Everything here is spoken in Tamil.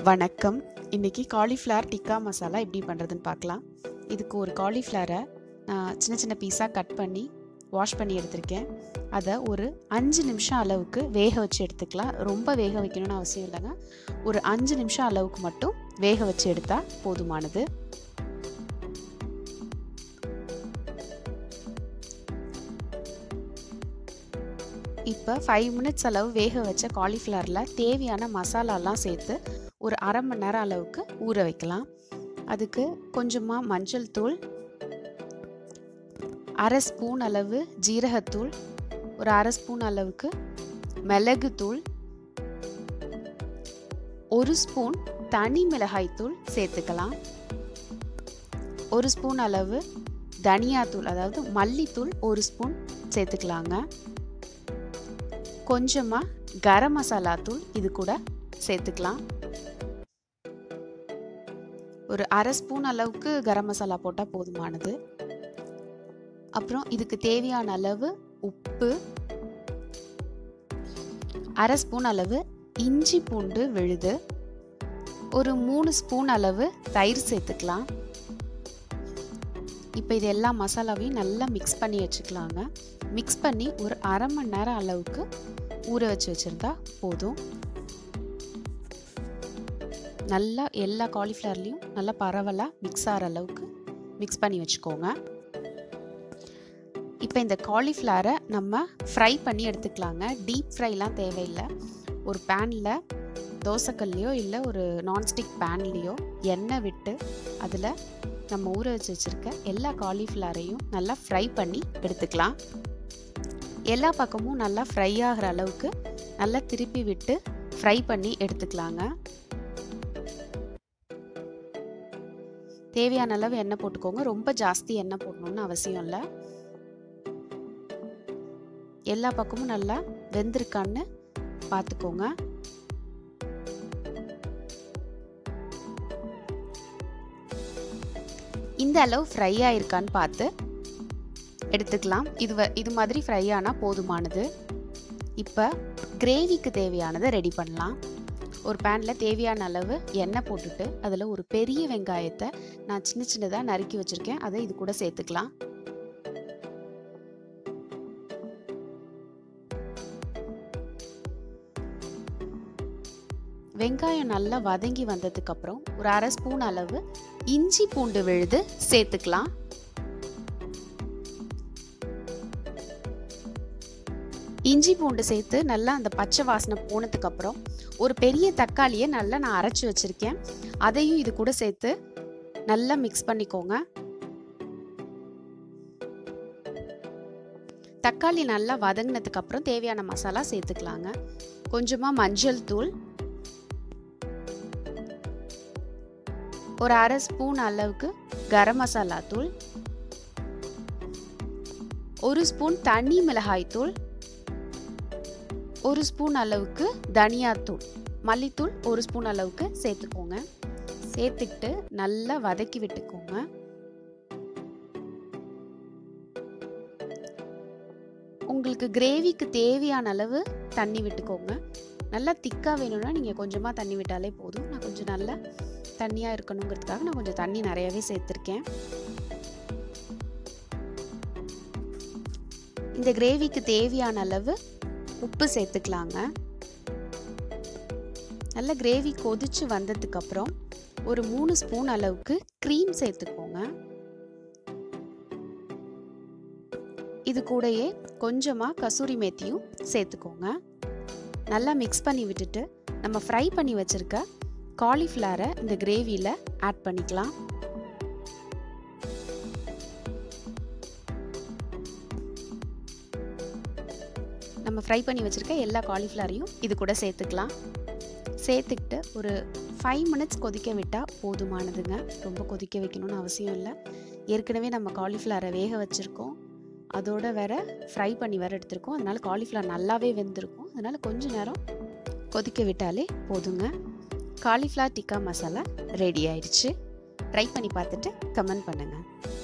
வணக்கம் இன்றைக்கி காலிஃப்ளவர் டிக்கா மசாலா எப்படி பண்ணுறதுன்னு பார்க்கலாம் இதுக்கு ஒரு காலிஃப்ளவரை நான் சின்ன சின்ன பீஸாக கட் பண்ணி வாஷ் பண்ணி எடுத்திருக்கேன் அதை ஒரு அஞ்சு நிமிஷம் அளவுக்கு வேக வச்சு எடுத்துக்கலாம் ரொம்ப வேக வைக்கணும்னு அவசியம் இல்லைங்க ஒரு அஞ்சு நிமிஷம் அளவுக்கு மட்டும் வேக வச்சு எடுத்தால் போதுமானது இப்போ ஃபைவ் மினிட்ஸ் அளவு வேக வச்ச காலிஃப்ளவரில் தேவையான மசாலாலாம் சேர்த்து ஒரு அரை மணி நேரம் அளவுக்கு ஊற வைக்கலாம் அதுக்கு கொஞ்சமாக மஞ்சள் தூள் அரை ஸ்பூன் அளவு ஜீரகத்தூள் ஒரு அரை ஸ்பூன் அளவுக்கு மிளகுத்தூள் ஒரு ஸ்பூன் தனி மிளகாய்த்தூள் சேர்த்துக்கலாம் ஒரு ஸ்பூன் அளவு தனியாத்தூள் அதாவது மல்லித்தூள் ஒரு ஸ்பூன் சேர்த்துக்கலாங்க கொஞ்சமாக கரம் மசாலா தூள் இது கூட சேர்த்துக்கலாம் ஒரு அரை ஸ்பூன் அளவுக்கு கரம் மசாலா போட்டால் போதுமானது அப்புறம் இதுக்கு தேவையான அளவு உப்பு அரை ஸ்பூன் அளவு இஞ்சி பூண்டு விழுது ஒரு மூணு ஸ்பூன் அளவு தயிர் சேர்த்துக்கலாம் இப்போ இது எல்லா மசாலாவையும் நல்லா மிக்ஸ் பண்ணி வச்சுக்கலாங்க மிக்ஸ் பண்ணி ஒரு அரை மணி நேரம் அளவுக்கு ஊற வச்சு வச்சுருந்தா போதும் நல்லா எல்லா காலிஃப்ளவர்லேயும் நல்லா பரவலாக மிக்ஸ் ஆகிற அளவுக்கு மிக்ஸ் பண்ணி வச்சுக்கோங்க இப்போ இந்த காலிஃப்ளவரை நம்ம ஃப்ரை பண்ணி எடுத்துக்கலாங்க டீப் ஃப்ரைலாம் தேவையில்லை ஒரு பேனில் தோசைக்கல்லையோ இல்லை ஒரு நான்ஸ்டிக் பேன்லேயோ எண்ணெய் விட்டு அதில் நம்ம ஊற வச்சு வச்சுருக்க எல்லா காலிஃப்ளவரையும் நல்லா ஃப்ரை பண்ணி எடுத்துக்கலாம் எல்லா பக்கமும் நல்லா ஃப்ரை ஆகிற அளவுக்கு நல்லா திருப்பி விட்டு ஃப்ரை பண்ணி எடுத்துக்கலாங்க தேவையான அளவு எண்ணெய் போட்டுக்கோங்க ரொம்ப ஜாஸ்தி எண்ணெய் போடணும்னு அவசியம் இல்லை எல்லா பக்கமும் நல்லா வெந்திருக்கான்னு பார்த்துக்கோங்க இந்த அளவு ஃப்ரை ஆயிருக்கான்னு பார்த்து எடுத்துக்கலாம் இது இது மாதிரி ஃப்ரை ஆனால் போதுமானது இப்போ கிரேவிக்கு தேவையானதை ரெடி பண்ணலாம் ஒரு பேனில் தேவையான அளவு எண்ணெய் போட்டுட்டு அதில் ஒரு பெரிய வெங்காயத்தை நான் சின்ன சின்னதாக நறுக்கி வச்சுருக்கேன் அதை இது கூட சேர்த்துக்கலாம் வெங்காயம் நல்லா வதங்கி வந்ததுக்கப்புறம் ஒரு அரை ஸ்பூன் அளவு இஞ்சி பூண்டு விழுது சேர்த்துக்கலாம் இஞ்சி பூண்டு சேர்த்து நல்லா அந்த பச்சை வாசனை போனதுக்கப்புறம் ஒரு பெரிய தக்காளியை நல்லா நான் அரைச்சி வச்சுருக்கேன் அதையும் இது கூட சேர்த்து நல்லா மிக்ஸ் பண்ணிக்கோங்க தக்காளி நல்லா வதங்கினதுக்கு அப்புறம் தேவையான மசாலா சேர்த்துக்கலாங்க கொஞ்சமாக மஞ்சள் தூள் ஒரு அரை ஸ்பூன் அளவுக்கு கரம் மசாலா தூள் ஒரு ஸ்பூன் தனி மிளகாய் தூள் ஒரு ஸ்பூன் அளவுக்கு தனியாத்தூள் மல்லித்தூள் ஒரு ஸ்பூன் அளவுக்கு சேர்த்துக்கோங்க சேர்த்துக்கிட்டு நல்லா வதக்கி விட்டுக்கோங்க உங்களுக்கு கிரேவிக்கு தேவையான அளவு தண்ணி விட்டுக்கோங்க நல்லா திக்காக வேணும்னா நீங்கள் கொஞ்சமாக தண்ணி விட்டாலே போதும் நான் கொஞ்சம் நல்லா தண்ணியாக இருக்கணுங்கிறதுக்காக நான் கொஞ்சம் தண்ணி நிறையவே சேர்த்துருக்கேன் இந்த கிரேவிக்கு தேவையான அளவு உப்பு சேர்த்துக்கலாங்க நல்ல கிரேவி கொதிச்சு வந்ததுக்கப்புறம் ஒரு மூணு ஸ்பூன் அளவுக்கு க்ரீம் சேர்த்துக்கோங்க இது கூடயே கொஞ்சமாக கசூரி மேத்தியும் சேர்த்துக்கோங்க நல்லா மிக்ஸ் பண்ணி விட்டுட்டு நம்ம ஃப்ரை பண்ணி வச்சுருக்க காலிஃப்ளவரை இந்த கிரேவியில் ஆட் பண்ணிக்கலாம் நம்ம ஃப்ரை பண்ணி வச்சுருக்க எல்லா காலிஃப்ளவரையும் இது கூட சேர்த்துக்கலாம் சேர்த்துக்கிட்டு ஒரு ஃபைவ் மினிட்ஸ் கொதிக்க விட்டால் போதுமானதுங்க ரொம்ப கொதிக்க வைக்கணும்னு அவசியம் இல்லை ஏற்கனவே நம்ம காலிஃப்ளவரை வேக வச்சுருக்கோம் அதோட வேற ஃப்ரை பண்ணி வேற எடுத்திருக்கோம் அதனால் காலிஃப்ளவர் நல்லாவே வெந்திருக்கும் அதனால் கொஞ்ச நேரம் கொதிக்க விட்டாலே போதுங்க காலிஃப்ளவர் டிக்கா மசாலா ரெடி ஆயிடுச்சு ட்ரை பண்ணி பார்த்துட்டு கமெண்ட் பண்ணுங்கள்